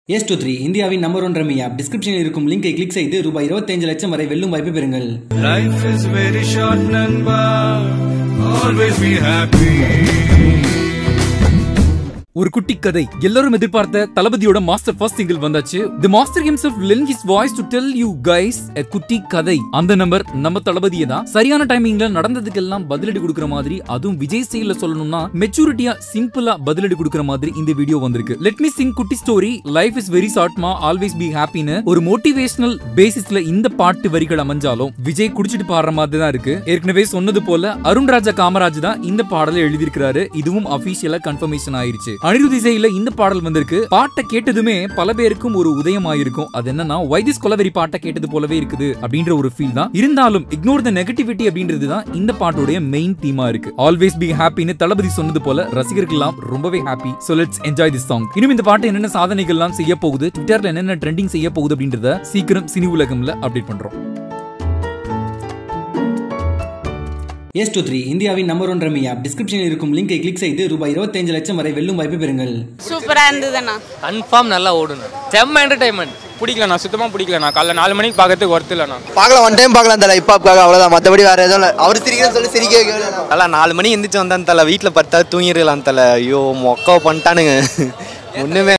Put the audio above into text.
S two three இந்தியாவின் number one rummy app டிஸ்கிரிப்ஷனில் இருக்கும் லிங்கை கிளிக் செய்து ரூபாய் 25 லட்சம் வரை வெல்லும் வாய்ப்பு பெறுங்கள் Life is very short, Nanba. Always be happy. ஒரு குட்டி கதை எல்லாரும் எதிர்பார்த்த தளபதியோட மாஸ்டர் ஃபர்ஸ்ட் சிங்கிள் வந்தாச்சு the master himself lend his voice to tell you guys a குட்டி கதை அந்த நம்பர் நம்ம தளபதியே தான் சரியான டைமிங்ல நடந்ததுக்கெல்லாம் பதிலடி கொடுக்கிற மாதிரி அதுவும் விஜய் ஸ்டைல்ல சொல்லணும்னா மெச்சூரிட்டியா சிம்பிளா பதிலடி கொடுக்கிற மாதிரி இந்த வீடியோ வந்திருக்கு let me sing kutti story life is very ஷார்ட்மா ஆல்வேஸ் பி ஹாப்பின்னு ஒரு மோட்டிவேஷனல் பேசிஸ்ல இந்த பாட்டு வரிகள் அமைஞ்சாலும் விஜய் குடிச்சிட்டு பாடுற மாதிரி தான் இருக்கு ஏற்கனவே சொன்னது போல அருண் ராஜா காமராஜ் தான் இந்த பாடலை எழுதியிருக்கிறாரு இதுவும் அபிஷியலா கன்ஃபர்மேஷன் ஆயிருச்சு அனிருத் இசையில இந்த பாடல் வந்திருக்கு பாட்டை கேட்டதுமே பல பேருக்கும் ஒரு உதயம் ஆயிருக்கும் அது என்னன்னா வைதிஸ் கொலவெறி பாட்டை கேட்டது போலவே இருக்குது அப்படின்ற ஒரு ஃபீல் தான் இருந்தாலும் இக்னோர் த நெகட்டிவிட்டி அப்படின்றது தான் இந்த பாட்டோடைய மெயின் தீமா இருக்கு ஆல்வேஸ் பி ஹாப்பின்னு தளபதி சொன்னது போல ரசிகர்கள்லாம் ரொம்பவே happy so let's enjoy this song இன்னும் இந்த பாட்டு என்னென்ன சாதனைகள்லாம் செய்ய போகுது ட்விட்டர்ல என்னென்ன ட்ரெண்டிங் செய்ய போகுது அப்படின்றத சீக்கிரம் சினி உலகம்ல அப்டேட் பண்றோம் எஸ் டூ த்ரீ இந்தியாவின் நம்பர் ஒன் ரம்மி ஆப் டிஸ்கிரிப்ஷனில் இருக்கும் லிங்கை கிளிக் செய்து ரூபாய் 25 லட்சம் வரை வெல்லும் வாய்ப்பு பெறுங்கள் சூப்பரா இருந்ததுண்ணா கன்ஃபார்ம் நல்லா ஓடுணும் செம்ம என்டர்டைன்மெண்ட் பிடிக்கல நான் சுத்தமாக பிடிக்கல நான் காலைல நாலு மணிக்கு பார்க்கறதுக்கு ஒர்த்து இல்லை நான் பார்க்கலாம் ஒன் டைம் பார்க்கலாம் தல இப்போ அவ்வளோதான் மற்றபடி வேற எதுவும் இல்லை அவர் சிரிக்கிறேன்னு சொல்லி சிரிக்க வைக்கவே தல நாலு மணி எந்திரிச்சு வந்தான் தல வீட்டில் பத்தா தூங்கிடலாம் தல ஐயோ மொக்கா பண்ணிட்டானுங்க ஒன்றுமே